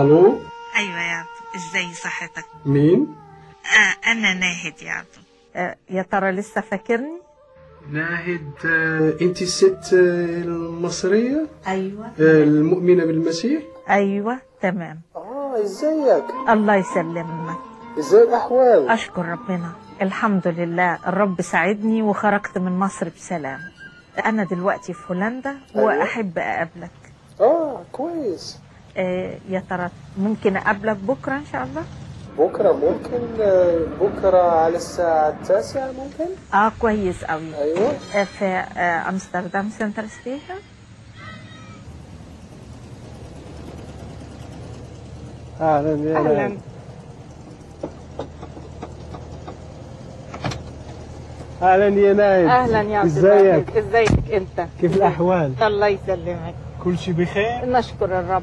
الو ايوه يا عبدو ازاي صحتك مين آه انا ناهد يا عبدو آه، يا ترى لسه فاكرني ناهد آه، انت الست آه، المصريه ايوه آه، المؤمنه بالمسيح ايوه تمام اه ازيك الله يسلمك ازاي الاحوال اشكر ربنا الحمد لله الرب ساعدني وخرجت من مصر بسلام انا دلوقتي في هولندا أيوة. واحب اقابلك اه كويس آه، يا ترى ممكن اقابلك بكره ان شاء الله بكره ممكن آه، بكره على الساعه التاسعة ممكن اه كويس قوي ايوه آه، في آه، امستردام سنتر ستيشن اهلا يا اهلا اهلا يا نايد اهلا يا عبد ازيك الواحد. ازيك انت كيف الاحوال الله يسلمك كل شيء بخير نشكر الرب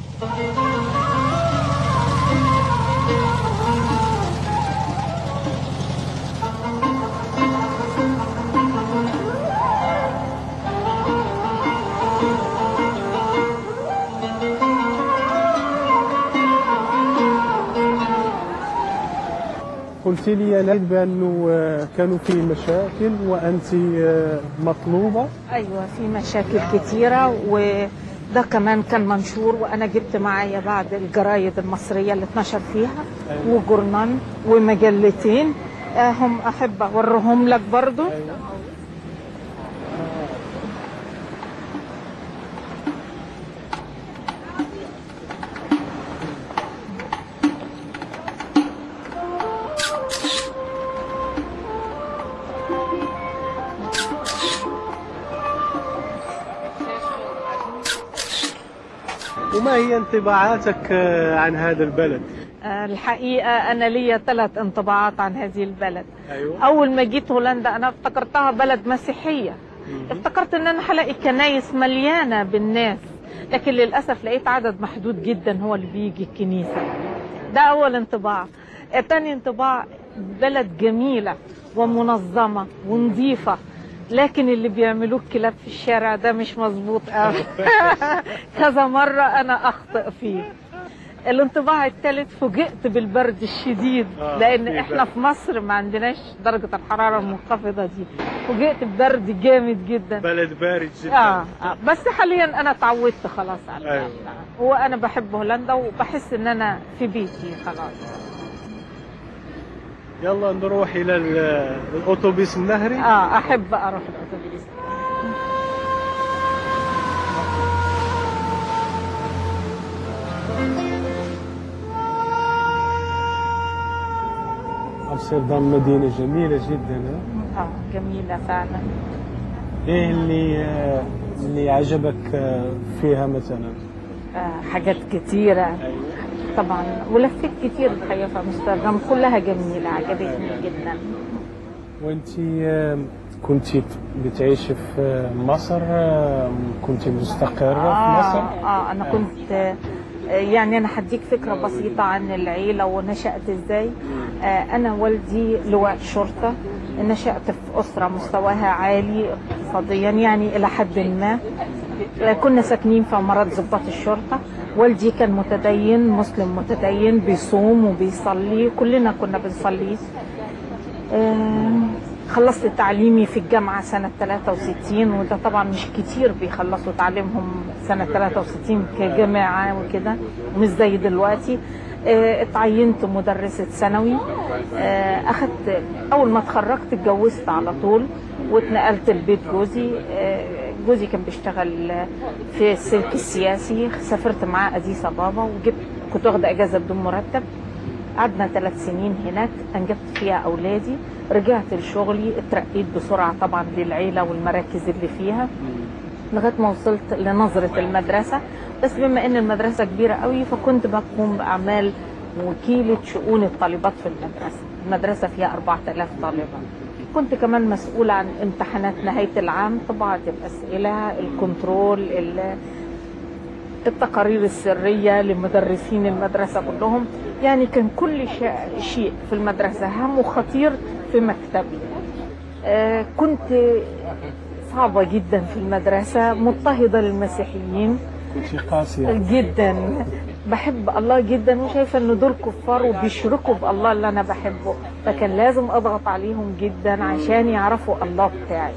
قلت لي يا نايد بانه آه، كانوا في مشاكل وانت آه، مطلوبه ايوه في مشاكل كتيره وده كمان كان منشور وانا جبت معايا بعض الجرايد المصريه اللي اتنشر فيها وجورنان ومجلتين آه، هم احب اوريهم لك برضو وما هي انطباعاتك آه، عن هذا البلد آه، الحقيقه انا ليا ثلاث انطباعات عن هذه البلد ايوه اول ما جيت هولندا انا افتكرتها بلد مسيحيه افتكرت ان انا هلاقي كنايس مليانه بالناس لكن للاسف لقيت عدد محدود جدا هو اللي بيجي الكنيسه ده اول انطباع تاني انطباع بلد جميله ومنظمه ونظيفه لكن اللي بيعملوه الكلاب في الشارع ده مش مظبوط قوي كذا مره انا اخطئ فيه الانطباع الثالث فوجئت بالبرد الشديد آه، لان في احنا برد. في مصر ما عندناش درجه الحراره المنخفضه دي فوجئت ببرد جامد جدا بلد بارد جدا آه, اه بس حاليا انا اتعودت خلاص على أيوة. آه. وانا بحب هولندا وبحس ان انا في بيتي خلاص يلا نروح الى ال- الاتوبيس النهري اه احب اروح الاتوبيس امستردام مدينه جميله جدا ها؟ اه جميله فعلا ايه اللي آه، اللي عجبك آه، فيها مثلا آه حاجات كتيره ايوه طبعا ولفيت كتير الحقيقه في امستردام كلها جميله عجبتني جدا وانت آه، كنت بتعيش في مصر آه، كنت مستقره في مصر اه, آه انا كنت آه، يعني انا هديك فكره بسيطه عن العيله ونشات ازاي آه انا والدي لواء شرطه نشات في اسره مستواها عالي اقتصاديا يعني الى حد ما آه، كنا ساكنين في عمارات ضباط الشرطه والدي كان متدين مسلم متدين بيصوم وبيصلي كلنا كنا بنصلي آم، خلصت تعليمي في الجامعة سنة 63 وده طبعا مش كتير بيخلصوا تعليمهم سنة 63 كجامعة وكده مش زي دلوقتي آه، اتعينت مدرسة ثانوي آه، أخدت أول ما اتخرجت اتجوزت على طول واتنقلت لبيت جوزي آه، جوزي كان بيشتغل في السلك السياسي سافرت معاه أديس أبابا وجبت كنت واخدة أجازة بدون مرتب قعدنا ثلاث سنين هناك انجبت فيها اولادي رجعت لشغلي اترقيت بسرعه طبعا للعيله والمراكز اللي فيها لغايه ما وصلت لنظره المدرسه بس بما ان المدرسه كبيره قوي فكنت بقوم باعمال وكيله شؤون الطالبات في المدرسه المدرسه فيها 4000 طالبه كنت كمان مسؤولة عن امتحانات نهاية العام طباعة الأسئلة الكنترول ال- التقارير السرية لمدرسين المدرسة كلهم يعني كان كل شيء- شيء في المدرسة هام وخطير في مكتبي آه، كنت صعبة جدا في المدرسة مضطهدة للمسيحيين كنت قاسيه جدا بحب الله جدا وشايفه ان دول كفار وبيشركوا بالله اللي انا بحبه فكان لازم اضغط عليهم جدا عشان يعرفوا الله بتاعي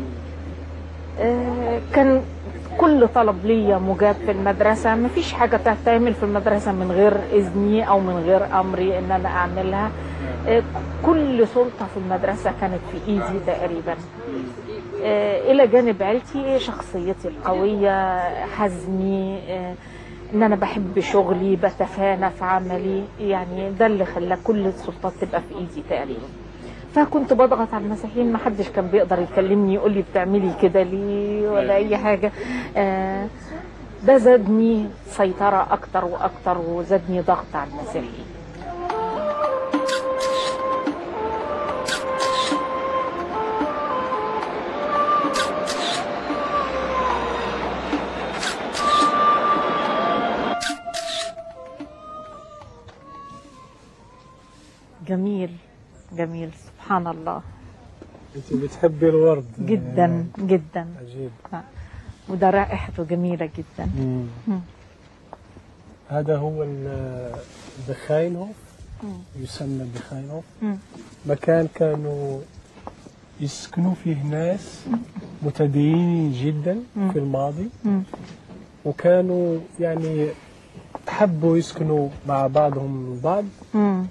آه، كان كل طلب ليا مجاب في المدرسة مفيش حاجة تتعمل في المدرسة من غير إذني أو من غير أمري إن أنا أعملها آه، كل سلطة في المدرسة كانت في إيدي تقريبا آه، إلى جانب عيلتي شخصيتي القوية حزمي آه، إن أنا بحب شغلي بتفانى في عملي يعني ده اللي خلى كل السلطات تبقى في إيدي تقريبا فكنت بضغط على المسيحيين ما حدش كان بيقدر يكلمني يقول لي بتعملي كده ليه ولا اي حاجه آه، ده زادني سيطره اكتر واكتر وزادني ضغط على المسيحيين جميل جميل سبحان الله انت بتحبي الورد جدا جدا عجيب وده رائحته جميله جدا مم. هذا هو ال- بخاينهوف يسمى بخاينهوف مم. مكان كانوا يسكنوا فيه ناس متدينين جدا في الماضي مم. وكانوا يعني حبوا يسكنوا مع بعضهم البعض مم.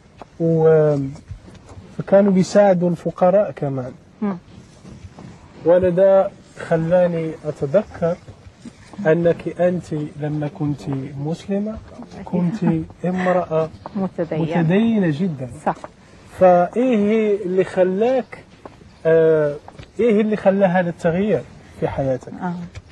و فكانوا بيساعدوا الفقراء كمان مم. وانا ده خلاني اتذكر انك انت لما كنت مسلمه كنت امراه متدين متدينه جدا صح فايه اللي خلاك آه ايه اللي خلى هذا التغيير في حياتك آه.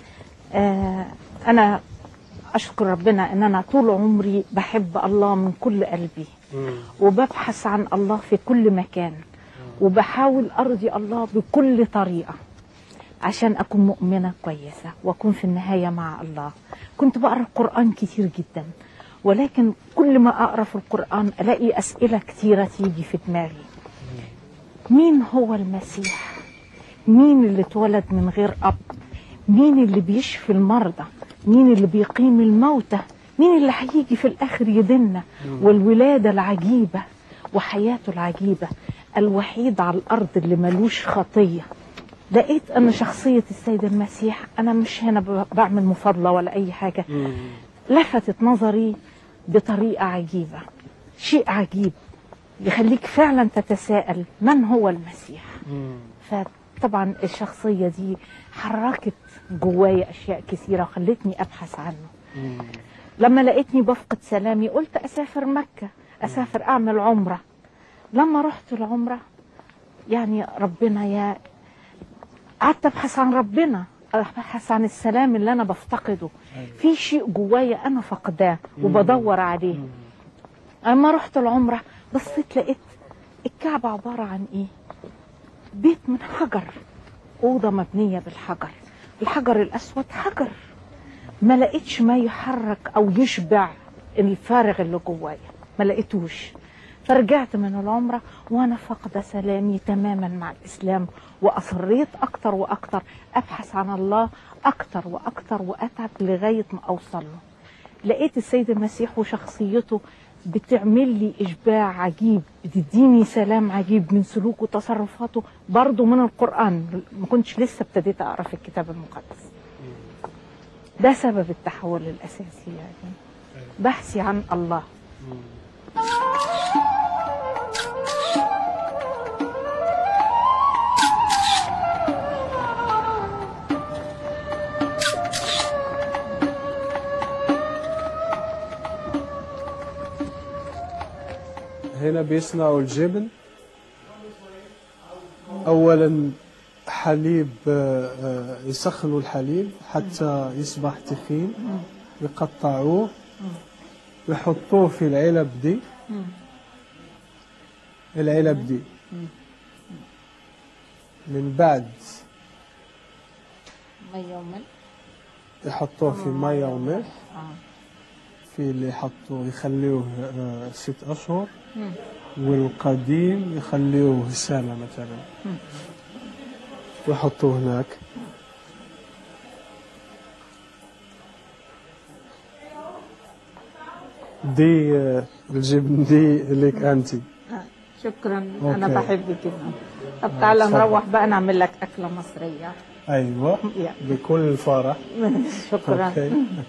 آه انا اشكر ربنا ان انا طول عمري بحب الله من كل قلبي وببحث عن الله في كل مكان وبحاول ارضي الله بكل طريقه عشان اكون مؤمنه كويسه واكون في النهايه مع الله كنت بقرا القران كتير جدا ولكن كل ما اقرا في القران الاقي اسئله كتيره تيجي في دماغي مين هو المسيح مين اللي اتولد من غير اب مين اللي بيشفي المرضى مين اللي بيقيم الموتى مين اللي هيجي في الاخر يدنا والولاده العجيبه وحياته العجيبه الوحيد على الارض اللي ملوش خطيه لقيت ان شخصيه السيد المسيح انا مش هنا ب- بعمل مفاضله ولا اي حاجه لفتت نظري بطريقه عجيبه شيء عجيب يخليك فعلا تتساءل من هو المسيح فطبعا الشخصية دي حركت جوايا أشياء كثيرة وخلتني أبحث عنه لما لقيتني بفقد سلامي قلت أسافر مكة أسافر أعمل عمرة لما رحت العمرة يعني ربنا يا قعدت أبحث عن ربنا أبحث عن السلام اللي أنا بفتقده في شيء جوايا أنا فقداه وبدور عليه أما رحت العمرة بصيت لقيت الكعبة عبارة عن إيه بيت من حجر أوضة مبنية بالحجر الحجر الأسود حجر ما لقيتش ما يحرك أو يشبع الفارغ اللي جوايا ما لقيتوش فرجعت من العمرة وأنا فاقدة سلامي تماما مع الإسلام وأصريت أكتر وأكتر أبحث عن الله أكتر وأكتر وأتعب لغاية ما أوصل له لقيت السيد المسيح وشخصيته بتعمل لي إشباع عجيب بتديني سلام عجيب من سلوكه وتصرفاته برضه من القرآن ما كنتش لسه ابتديت أقرأ في الكتاب المقدس ده سبب التحول الأساسي يعني بحثي عن الله هنا بيصنعوا الجبن اولا حليب آه، آه، يسخنوا الحليب حتى يصبح تخين يقطعوه يحطوه في العلب دي العلب دي من بعد مية وملح يحطوه في مية وملح في اللي يحطوه يخليوه آه، ست أشهر والقديم يخليوه سنة مثلا ويحطوه هناك دي آه، الجبن دي لك انت شكرا انا أوكي. بحبك جدا طب تعالى اتفضل. نروح بقى نعمل لك اكله مصريه ايوه يعني. بكل فرح شكرا اوكي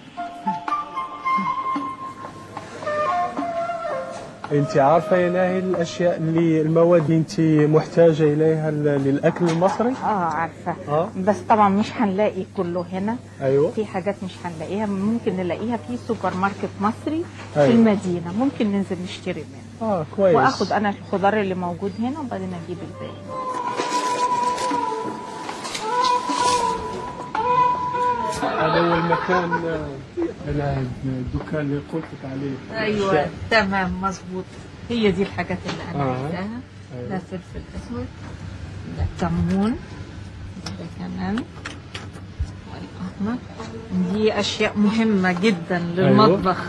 انت عارفه يا ناهي الاشياء اللي المواد اللي انت محتاجه اليها ل- للاكل المصري اه عارفه اه بس طبعا مش هنلاقي كله هنا ايوه في حاجات مش هنلاقيها ممكن نلاقيها في سوبر ماركت مصري في أيوة. المدينه ممكن ننزل نشتري منه اه كويس واخد انا الخضار اللي موجود هنا وبعدين اجيب الباقي هذا هو المكان آه، انا الدكان اللي قلت لك عليه ايوه أشياء. تمام مظبوط هي دي الحاجات اللي انا آه. عايزاها أيوة. ده فلفل اسود ده كمون ده كمان والاحمر دي اشياء مهمه جدا للمطبخ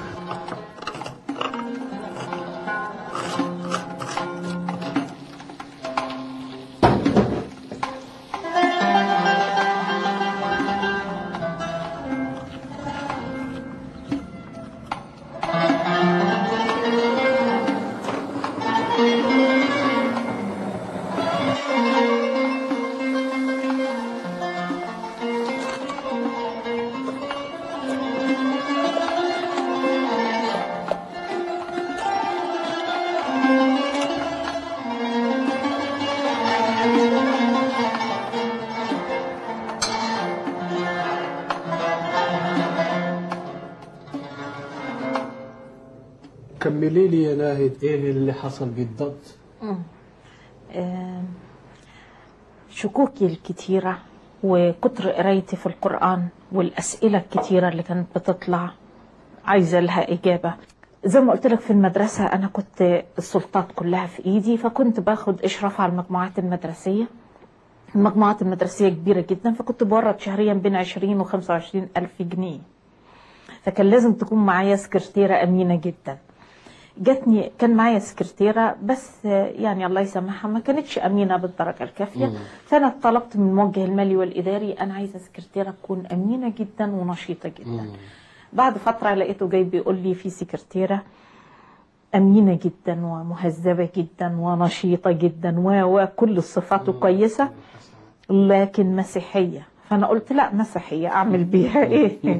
كملي لي يا ناهد ايه اللي حصل بالضبط آم، شكوكي الكتيرة وكتر قرايتي في القرآن والأسئلة الكتيرة اللي كانت بتطلع عايزة لها إجابة زي ما قلت لك في المدرسة أنا كنت السلطات كلها في إيدي فكنت باخد إشراف على المجموعات المدرسية المجموعات المدرسية كبيرة جدا فكنت بورد شهريا بين 20 و 25 ألف جنيه فكان لازم تكون معايا سكرتيرة أمينة جدا جاتني كان معايا سكرتيرة بس يعني الله يسامحها ما كانتش أمينة بالدرجة الكافية فأنا طلبت من الموجه المالي والإداري أنا عايزة سكرتيرة تكون أمينة جدا ونشيطة جدا بعد فترة لقيته جاي بيقول لي في سكرتيرة أمينة جدا ومهذبة جدا ونشيطة جدا و- وكل الصفات كويسة لكن مسيحية فأنا قلت لا مسيحية أعمل بيها إيه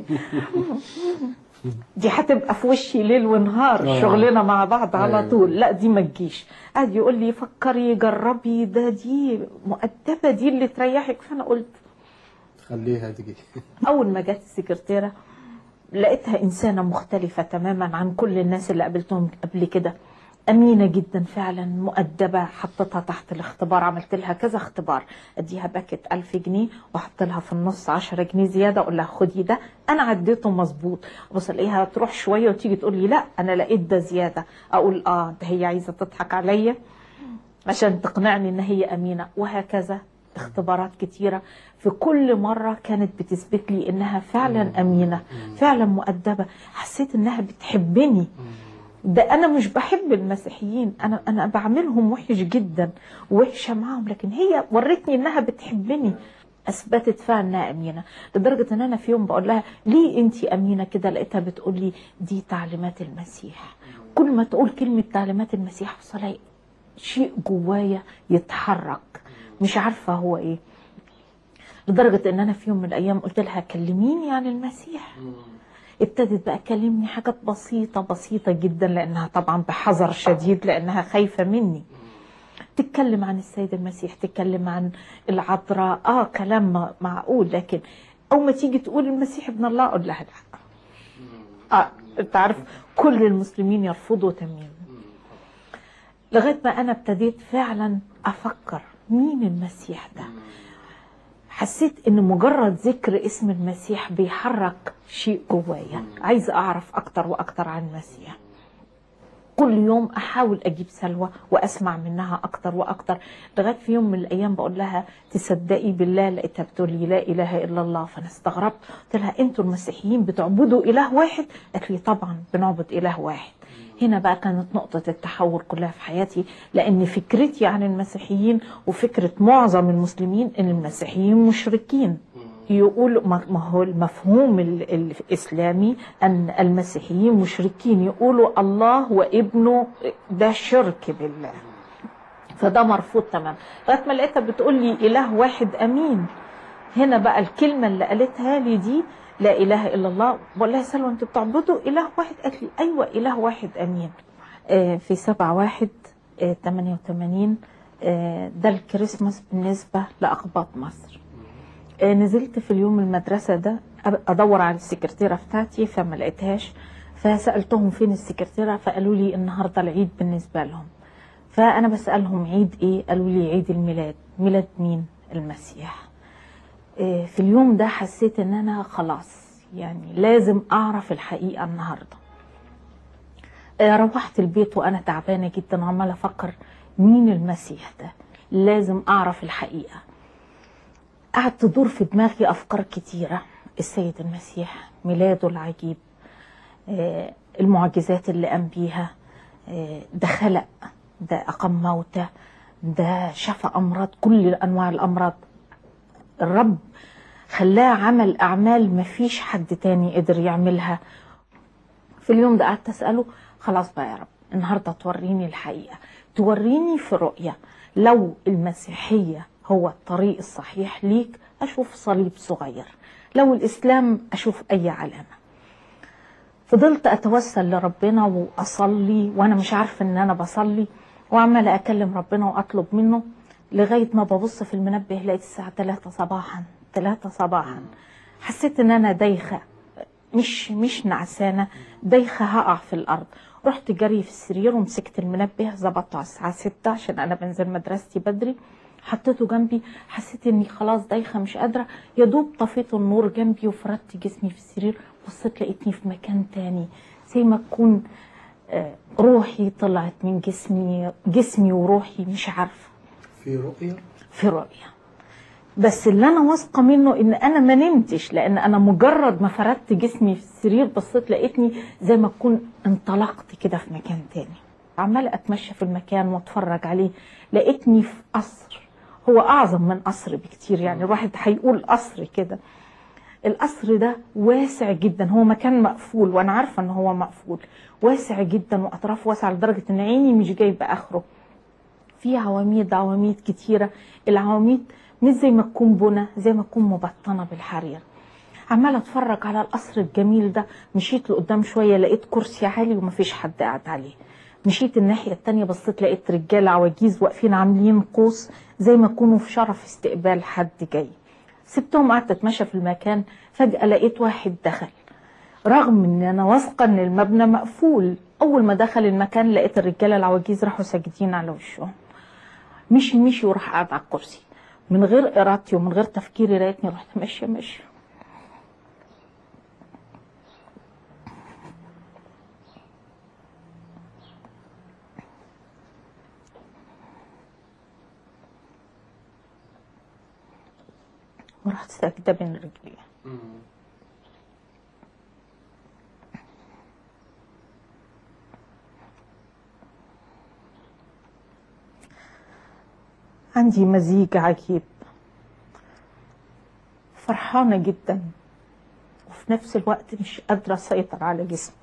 دي هتبقى في وشي ليل ونهار آه. شغلنا مع بعض على أيوة. طول لا دي ما تجيش قعد يقول لي فكري جربي ده دي مؤدبة دي اللي تريحك فأنا قلت خليها دقيقة اول ما جت السكرتيره لقيتها انسانه مختلفه تماما عن كل الناس اللي قابلتهم قبل كده امينه جدا فعلا مؤدبه حطيتها تحت الاختبار عملت لها كذا اختبار اديها باكت ألف جنيه واحط لها في النص 10 جنيه زياده اقول لها خدي ده انا عديته مظبوط بص الاقيها تروح شويه وتيجي تقول لي لا انا لقيت ده زياده اقول اه ده هي عايزه تضحك عليا عشان تقنعني ان هي امينه وهكذا اختبارات كتيره في كل مره كانت بتثبت لي انها فعلا امينه فعلا مؤدبه حسيت انها بتحبني ده انا مش بحب المسيحيين انا انا بعملهم وحش جدا وحشه معاهم لكن هي ورتني انها بتحبني اثبتت فعلا انها امينه لدرجه ان انا في يوم بقول لها ليه انت امينه كده لقيتها بتقول لي دي تعليمات المسيح كل ما تقول كلمه تعليمات المسيح بص الاقي شيء جوايا يتحرك مش عارفه هو ايه لدرجه ان انا في يوم من الايام قلت لها كلميني عن المسيح ابتدت بقى تكلمني حاجات بسيطه بسيطه جدا لانها طبعا بحذر شديد لانها خايفه مني تتكلم عن السيد المسيح تتكلم عن العذراء اه كلام م- معقول لكن او ما تيجي تقول المسيح ابن الله اقول لها لا اه انت عارف كل المسلمين يرفضوا تماما لغايه ما انا ابتديت فعلا افكر مين المسيح ده حسيت ان مجرد ذكر اسم المسيح بيحرك شيء جوايا عايزه اعرف اكتر واكتر عن المسيح كل يوم احاول اجيب سلوى واسمع منها اكتر واكتر لغايه في يوم من الايام بقول لها تصدقي بالله لقيتها بتقول لي لا اله الا الله فانا استغربت قلت لها انتوا المسيحيين بتعبدوا اله واحد قالت لي طبعا بنعبد اله واحد هنا بقى كانت نقطة التحول كلها في حياتي لأن فكرتي عن المسيحيين وفكرة معظم المسلمين إن المسيحيين مشركين يقول ما ما هو المفهوم ال- الاسلامي ان المسيحيين مشركين يقولوا الله وابنه ده شرك بالله فده مرفوض تماما لغايه ما لقيتها بتقول لي اله واحد امين هنا بقى الكلمه اللي قالتها لي دي لا اله الا الله بقول لها سلوى انتوا بتعبدوا اله واحد قالت لي ايوه اله واحد امين آه، في سبعة واحد آه، 88 آه، ده الكريسماس بالنسبة لأقباط مصر آه، نزلت في اليوم المدرسة ده أب- أدور على السكرتيرة بتاعتي فما لقيتهاش فسألتهم فين السكرتيرة فقالوا لي النهاردة العيد بالنسبة لهم فأنا بسألهم عيد إيه قالوا لي عيد الميلاد ميلاد مين المسيح آه، في اليوم ده حسيت ان انا خلاص يعني لازم اعرف الحقيقه النهارده آه، روحت البيت وانا تعبانه جدا وعماله افكر مين المسيح ده لازم اعرف الحقيقه قعدت تدور في دماغي افكار كتيره السيد المسيح ميلاده العجيب آه، المعجزات اللي قام بيها آه، ده خلق ده اقام موتى ده شفى امراض كل انواع الامراض الرب خلاه عمل اعمال مفيش حد تاني قدر يعملها في اليوم ده قعدت اساله خلاص بقى يا رب النهارده توريني الحقيقه توريني في رؤيه لو المسيحيه هو الطريق الصحيح ليك اشوف صليب صغير لو الاسلام اشوف اي علامه فضلت اتوسل لربنا واصلي وانا مش عارفه ان انا بصلي وعماله اكلم ربنا واطلب منه لغايه ما ببص في المنبه لقيت الساعه 3 صباحا 3 صباحا حسيت ان انا دايخه مش مش نعسانه دايخه هقع في الارض رحت جري في السرير ومسكت المنبه ظبطته على الساعه 6 عشان انا بنزل مدرستي بدري حطيته جنبي حسيت اني خلاص دايخه مش قادره يا دوب طفيت النور جنبي وفردت جسمي في السرير بصيت لقيتني في مكان تاني زي ما تكون آه، روحي طلعت من جسمي جسمي وروحي مش عارفه في رؤية في رؤية بس اللي انا واثقه منه ان انا ما نمتش لان انا مجرد ما فردت جسمي في السرير بصيت لقيتني زي ما اكون انطلقت كده في مكان تاني عماله اتمشى في المكان واتفرج عليه لقيتني في قصر هو اعظم من قصر بكتير يعني الواحد هيقول قصر كده القصر ده واسع جدا هو مكان مقفول وانا عارفه ان هو مقفول واسع جدا واطرافه واسعه لدرجه ان عيني مش جايبه اخره في عواميد عواميد كتيرة العواميد مش زي ما تكون بنا زي ما تكون مبطنة بالحرير عمالة اتفرج على القصر الجميل ده مشيت لقدام شوية لقيت كرسي عالي ومفيش حد قاعد عليه مشيت الناحية التانية بصيت لقيت رجالة عواجيز واقفين عاملين قوس زي ما يكونوا في شرف استقبال حد جاي سبتهم قعدت اتمشى في المكان فجأة لقيت واحد دخل رغم ان انا واثقة ان المبنى مقفول اول ما دخل المكان لقيت الرجالة العواجيز راحوا ساجدين على وشهم مشي مشي وراح قاعد على الكرسي من غير ارادتي ومن غير تفكيري لقيتني رحت ماشيه ماشيه ورحت ساجده بين رجلي عندي مزيج عجيب فرحانة جدا وفي نفس الوقت مش قادرة أسيطر على جسمي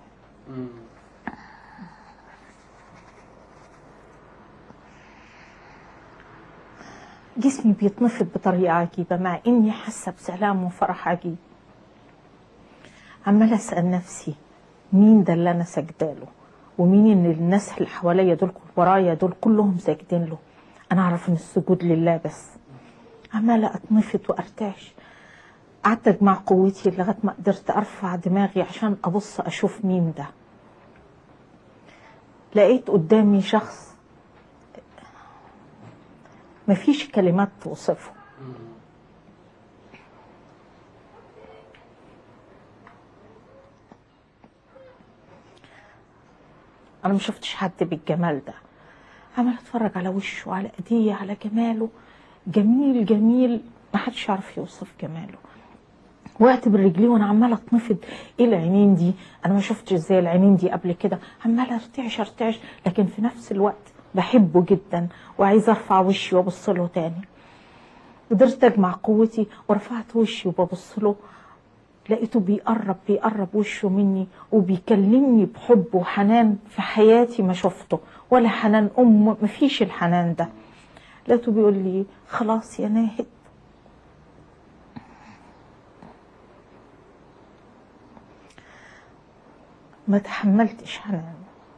جسمي بيتنفض بطريقة عجيبة مع إني حاسة بسلام وفرح عجيب عمالة أسأل نفسي مين ده اللي أنا سجداله ومين إن الناس اللي حواليا دول ورايا دول كلهم ساجدين له أنا أعرف إن السجود لله بس عمالة أتنفض وأرتعش قعدت أجمع قوتي لغاية ما قدرت أرفع دماغي عشان أبص أشوف مين ده لقيت قدامي شخص مفيش كلمات توصفه انا ما شفتش حد بالجمال ده عمال اتفرج على وشه على ايديه على جماله جميل جميل ما حدش يعرف يوصف جماله وقت بالرجليه وانا عماله اتنفض ايه العينين دي انا ما شفتش ازاي العينين دي قبل كده عماله ارتعش ارتعش لكن في نفس الوقت بحبه جدا وعايزه ارفع وشي وابص له تاني قدرت اجمع قوتي ورفعت وشي وببص له لقيته بيقرب بيقرب وشه مني وبيكلمني بحب وحنان في حياتي ما شفته ولا حنان ام مفيش الحنان ده لقيته بيقول لي خلاص يا ناهد ما تحملتش حنان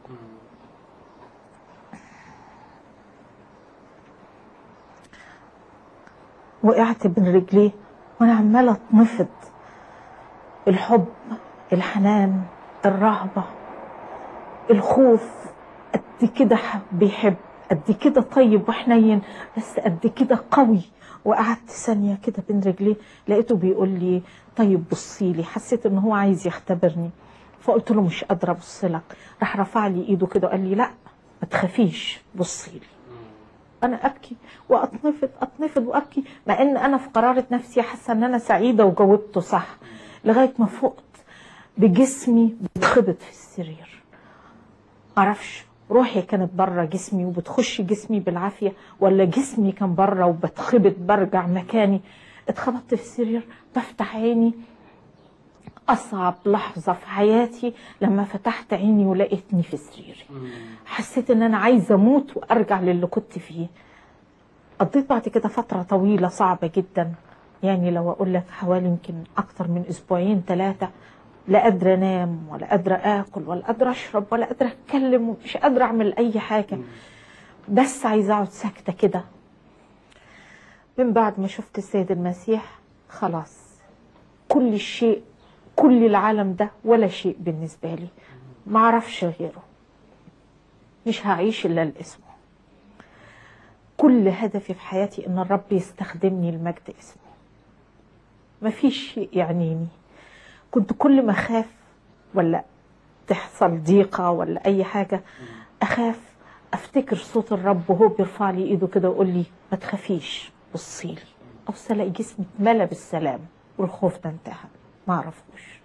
وقعت بين رجليه وانا عماله اتنفض الحب الحنان الرهبه الخوف قد كده ح- بيحب قد كده طيب وحنين بس قد كده قوي وقعدت ثانيه كده بين رجليه لقيته بيقول لي طيب بصي لي حسيت ان هو عايز يختبرني فقلت له مش قادره ابص لك راح رفع لي ايده كده وقال لي لا ما تخافيش بصي لي انا ابكي واتنفض اتنفض وابكي مع ان انا في قراره نفسي حاسه ان انا سعيده وجاوبته صح لغايه ما فقت بجسمي بتخبط في السرير معرفش روحي كانت بره جسمي وبتخش جسمي بالعافيه ولا جسمي كان بره وبتخبط برجع مكاني اتخبطت في السرير بفتح عيني اصعب لحظه في حياتي لما فتحت عيني ولقيتني في سريري حسيت ان انا عايزه اموت وارجع للي كنت فيه قضيت بعد كده فتره طويله صعبه جدا يعني لو اقول لك حوالي يمكن اكتر من اسبوعين ثلاثه لا قادره انام ولا قادره اكل ولا قادره اشرب ولا قادره اتكلم ومش قادره اعمل اي حاجه بس عايزه اقعد ساكته كده من بعد ما شفت السيد المسيح خلاص كل شيء كل العالم ده ولا شيء بالنسبه لي ما اعرفش غيره مش هعيش الا لاسمه كل هدفي في حياتي ان الرب يستخدمني لمجد اسمه مفيش شيء يعنيني كنت كل ما اخاف ولا تحصل ضيقه ولا اي حاجه اخاف افتكر صوت الرب وهو بيرفع لي ايده كده ويقول لي ما تخافيش بصي لي ابص الاقي جسمي اتملى بالسلام والخوف ده انتهى ما اعرفوش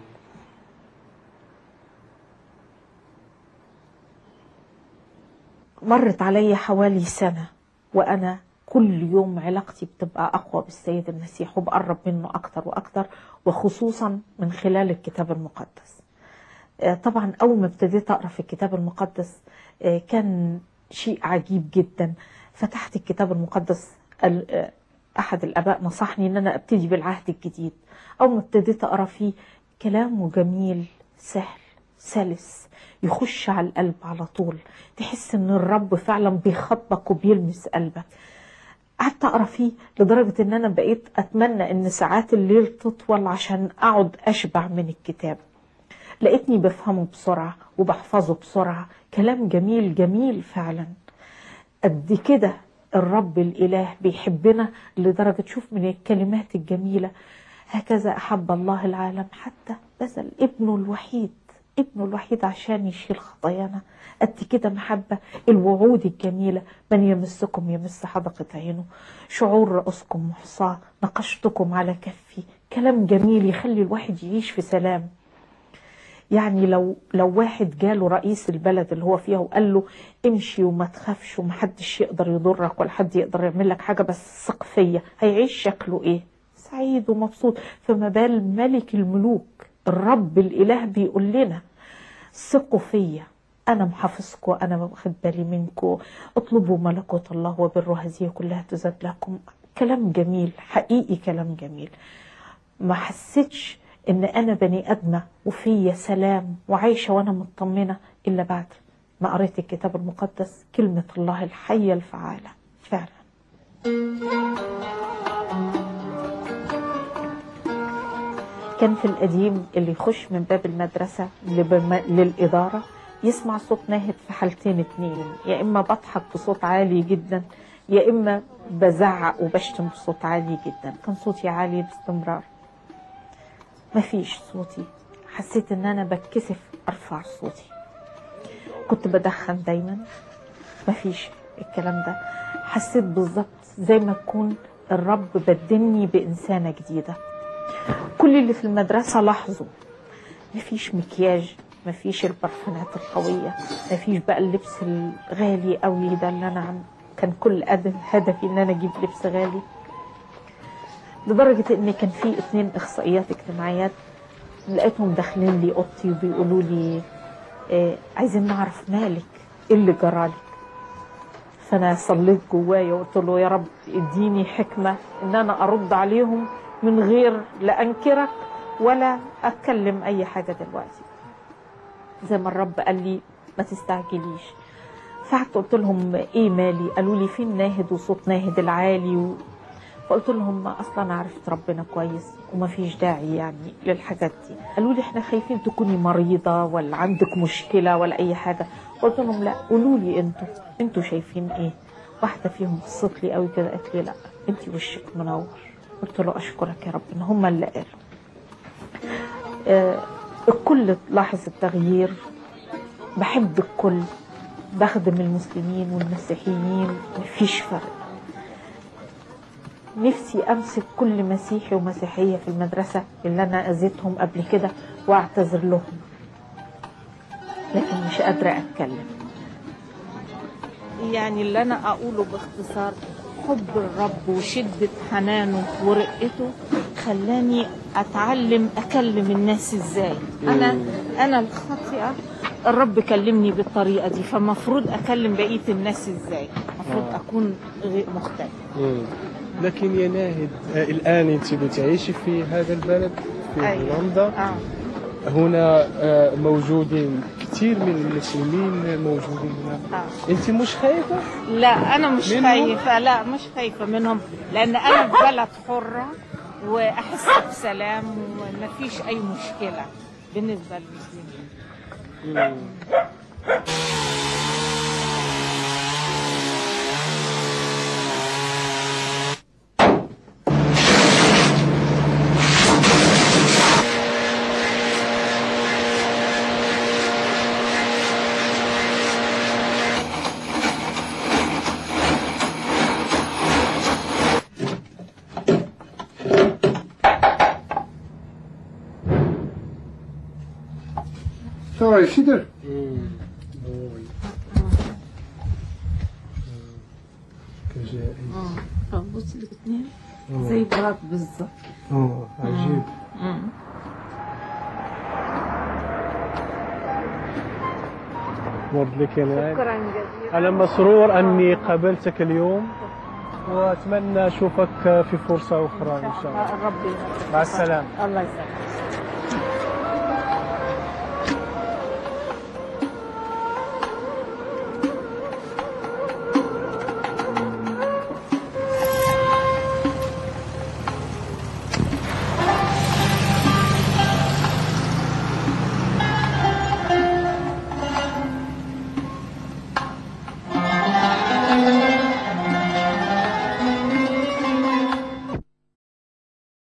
مرت علي حوالي سنة وأنا كل يوم علاقتي بتبقى أقوى بالسيد المسيح وبقرب منه أكتر وأكتر وخصوصا من خلال الكتاب المقدس آه، طبعا أول ما ابتديت أقرأ في الكتاب المقدس آه، كان شيء عجيب جدا فتحت الكتاب المقدس ال- آه، أحد الآباء نصحني إن أنا أبتدي بالعهد الجديد أول ما ابتديت أقرأ فيه كلامه جميل سهل سلس يخش على القلب على طول تحس ان الرب فعلا بيخاطبك وبيلمس قلبك قعدت اقرا فيه لدرجه ان انا بقيت اتمنى ان ساعات الليل تطول عشان اقعد اشبع من الكتاب لقيتني بفهمه بسرعه وبحفظه بسرعه كلام جميل جميل فعلا قد كده الرب الاله بيحبنا لدرجه شوف من الكلمات الجميله هكذا احب الله العالم حتى بذل ابنه الوحيد ابنه الوحيد عشان يشيل خطايانا قد كده محبة الوعود الجميلة من يمسكم يمس حدقة عينه شعور رؤوسكم محصاة نقشتكم على كفي كلام جميل يخلي الواحد يعيش في سلام يعني لو لو واحد جاله رئيس البلد اللي هو فيها وقال له امشي وما تخافش ومحدش يقدر يضرك ولا حد يقدر يعمل لك حاجه بس ثق فيا هيعيش شكله ايه؟ سعيد ومبسوط فما بال ملك الملوك الرب الاله بيقول لنا ثقوا فيا انا محافظكم انا واخد بالي منكم اطلبوا ملكوت الله وبره هذه كلها تزاد لكم كلام جميل حقيقي كلام جميل ما حسيتش ان انا بني ادمه وفيا سلام وعايشه وانا مطمنه الا بعد ما قريت الكتاب المقدس كلمه الله الحيه الفعاله فعلا كان في القديم اللي يخش من باب المدرسة لبم- للإدارة يسمع صوت ناهد في حالتين اتنين يا إما بضحك بصوت عالي جدا يا إما بزعق وبشتم بصوت عالي جدا كان صوتي عالي باستمرار مفيش صوتي حسيت إن أنا بتكسف أرفع صوتي كنت بدخن دايما مفيش الكلام ده حسيت بالظبط زي ما تكون الرب بدلني بإنسانة جديدة كل اللي في المدرسة لاحظوا مفيش مكياج مفيش البرفانات القوية مفيش بقى اللبس الغالي قوي ده اللي أنا عم كان كل أد- هدفي إن أنا أجيب لبس غالي لدرجة إن كان في اتنين إخصائيات اجتماعيات لقيتهم داخلين لي أوضتي وبيقولوا لي إيه عايزين نعرف مالك إيه اللي جرالك فأنا صليت جوايا وقلت له يا رب اديني حكمة إن أنا أرد عليهم من غير لا أنكرك ولا أتكلم أي حاجة دلوقتي زي ما الرب قال لي ما تستعجليش فقعدت قلت لهم ايه مالي قالوا لي فين ناهد وصوت ناهد العالي و... فقلت لهم اصلا انا عرفت ربنا كويس وما فيش داعي يعني للحاجات دي قالوا لي احنا خايفين تكوني مريضه ولا عندك مشكله ولا اي حاجه قلت لهم لا قولوا لي انتوا انتوا شايفين ايه واحده فيهم بصت لي قوي كده قالت لي لا انت وشك منور قلت له اشكرك يا رب ان هم اللي قالوا آه الكل لاحظ التغيير بحب الكل بخدم المسلمين والمسيحيين مفيش فرق نفسي امسك كل مسيحي ومسيحيه في المدرسه اللي انا اذيتهم قبل كده واعتذر لهم لكن مش قادره اتكلم يعني اللي انا اقوله باختصار حب الرب وشده حنانه ورقته خلاني اتعلم اكلم الناس ازاي انا انا الخاطئه الرب كلمني بالطريقه دي فمفروض اكلم بقيه الناس ازاي المفروض اكون غير مختلف مم. لكن يا ناهد آه، الآن أنت بتعيشي في هذا البلد في أيوة. هولندا اه هنا آه، موجودين كثير من المسلمين موجودين هنا اه أنت مش خايفة؟ لا انا مش منهم؟ خايفه لا مش خايفه منهم لان انا في بلد حره واحس بسلام ومفيش اي مشكله بالنسبه للمسلمين Sorry, sitter. اه بص الاثنين زي بعض بالظبط اه عجيب مرد لك يا ناهد شكرا جزيلا أنا مسرور أني قابلتك اليوم وأتمنى أشوفك في فرصة أخرى إن شاء الله الرب يبارك. مع السلامة الله يسلمك